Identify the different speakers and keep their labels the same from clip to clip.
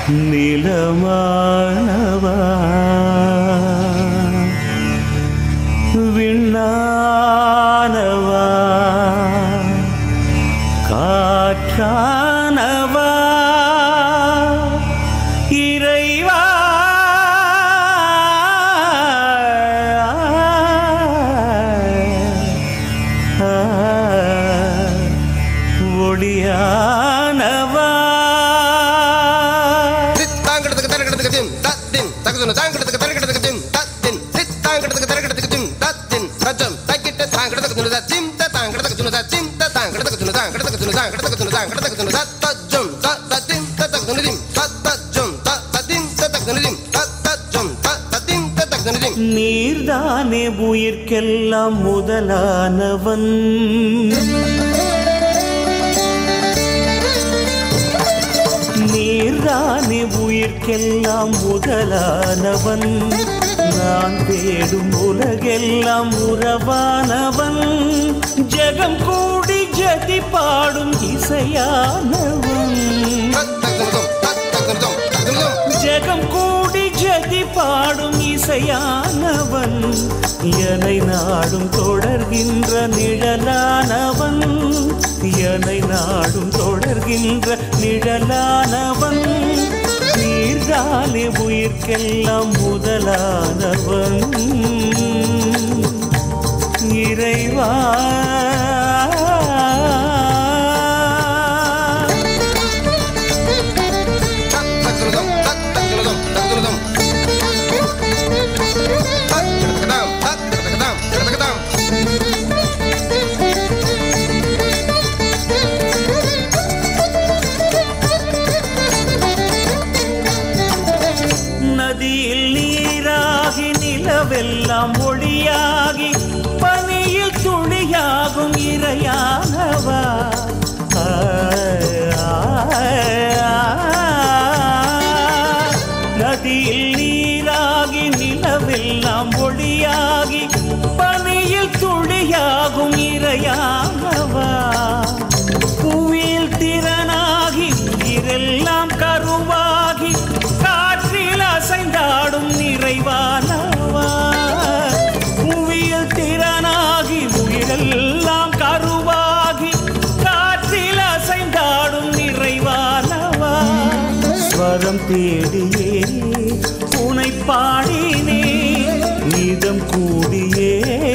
Speaker 1: நிலமானவா விண்ணானவா காற்றானவா இறைவா ஒளியானவா
Speaker 2: தித்தாங்கடத்துக்கு தரகடத்துக்கு திம் தத்தின் தகுதுன தாங்கடத்துக்கு தரகடத்துக்கு திம் தத்தின் தித்தாங்கடத்துக்கு தரகடத்துக்கு திம் தத்தின் ரஜம் தக்கிட்ட தாங்கடத்துக்கு துணு தத்திம் தத்தாங்கடத்துக்கு துணு தத்திம் தத்தாங்கடத்துக்கு துணு தாங்கடத்துக்கு துணு தாங்கடத்துக்கு துணு தாங்கடத்துக்கு துணு தத்தஜம் தத்தின் தத்தக்கு துணு திம் தத்தஜம் தத்தின் தத்தக்கு துணு திம் தத்தஜம் தத்தின் தத்தக்கு துணு திம்
Speaker 1: நீர்தானே உயிர்க்கெல்லாம் முதலானவன் நீர்தானே உயிர்க்கெல்லாம் முதலானவன் நான் தேடும் உலகெல்லாம் உறவானவன் ஜெகம் கூடி ஜதி பாடும் இசையானவன்
Speaker 2: தத்தகுனுதும் தத்தகுனுதும் தகுனுதும்
Speaker 1: ஜெகம் கூடி ஜதி பாடும் இசையானவன் என்னை நாடும் தொடர்கின்ற நிழலானவன் என்னை நாடும் தொடர்கின்ற நிழலானவன் நீர்தானே உயிர்க்கெல்லாம் முதலானவன் இறைவா
Speaker 2: தத்தகுனுதும் தத்தகுனுதும் தகுனுதும் தத்தகடகடாம் தத்தகடகடாம் தத்தகடகடாம்
Speaker 1: நதியில் நீராகி நிலவெல்லாம் ஒளியாகி பனியில் துளியாகும் இறையானவா ஆ, ஆ, ஆ. நதியில் நீராகி நிலவெல்லாம் ஒளியாகி பனியில் துளியாகும் இறையானவா புவியில் திறனாகி உயிரெல்லாம் கருவாகி காற்றில் அசைந்தாடும் நிறைவானவா புவியில் திறனாகி உயிரெல்லாம் கருவாகி காற்றில் அசைந்தாடும் நிறைவானவா ஸ்வரம் தேடியே உனை பாடினே நீதம் கூடியே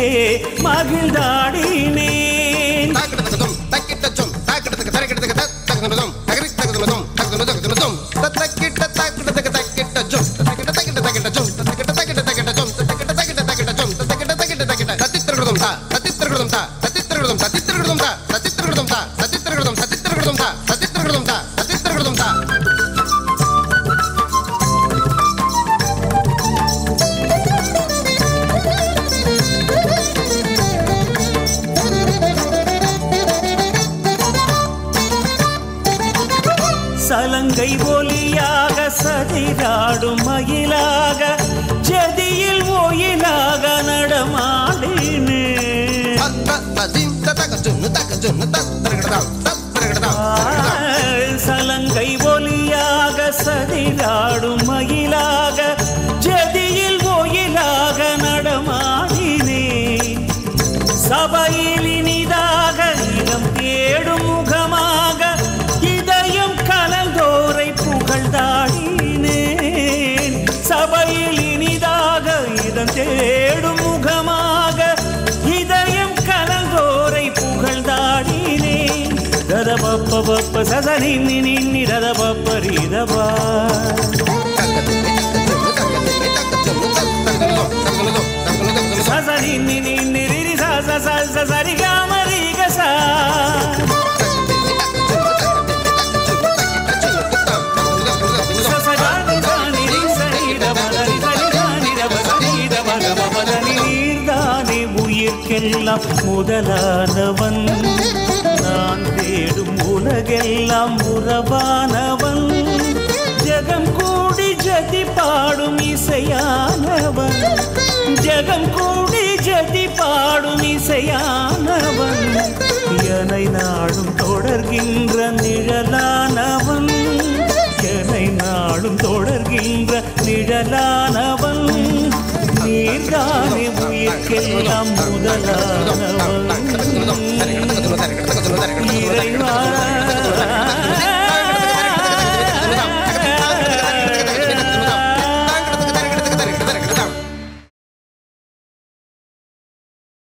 Speaker 1: மகிழ்ந்தாடினேன்
Speaker 2: தாக்கடதகதும் தக்கிட்டச்சும் தாக்கடதக தரக்கடதக தத்தகனுதும் தகரித்தகதுனுதும் தகதுனுதகதுனுதும் தத்தக்கிட்ட தாக்கடதக தக்கிட்டச்சும் தத்தக்கிட்ட தக்கிட்ட தக்கிட்டச்சும் தத்தக்கிட்ட தக்கிட்ட தக்கிட்டச்சும் தத்தக்கிட்ட தக்கிட்ட தக்கிட்டச்சும் தத்தக்கிட்ட தக்கிட்ட தக்கிட்ட தத்தித்திரகுதும் தா தத்தித்திரகுதும் தா தத்தித்திரகுதும் தத்தித்திரகுதும் தா தத்தித்திரகுதும் தா தத்தித்திரகுதும் தத்தித்திரகுதும் தா தத்தித்திரகுதும் தா தத்தித்திரகுதும் தா
Speaker 1: சலங்கை ஒலியாக சதிராடும் மயிலாக ஜதியில் ஒயிலாக நடமாடினே
Speaker 2: தத்ததிம் தத்தகச்சுன்னு தக்கச்சுன்னு தத்திரகடதாம் தத்திரகடதாம் தத்திரகடதாம்
Speaker 1: சலங்கை ஒலியாக சதிராடும் மயிலாக ஜதியில் ஒயிலாக நடமாடினே சபையில் இனிதாக இடம் தேடும் முகமாக இதயம் கலந்தோரை புகழ்ந்தாடினேன் சபையில் இனிதாக இதம் தேடும் முகமாக இதயம் கலந்தோரை புகழ்ந்தாடினேன் தத பப்ப பப்ப சதனி நின்னி தத பப்ப ரீதபா சசனி நின்னி நிரி சச சச சரி காமரி கசா நீர்தானே உயிர்க்கெல்லாம் முதலானவன் நான் தேடும் உலகெல்லாம் உறவானவன் ஜெகம் கூடி ஜதி பாடும் இசையானவன் ஜெகம் கூடி ஜதி பாடும் இசையானவன் என்னை நாடும் தொடர்கின்ற நிழலானவன் என்னை நாடும் நிழலானவன் நீர்தானே உயிர்க்கெல்லாம் முதலானவன்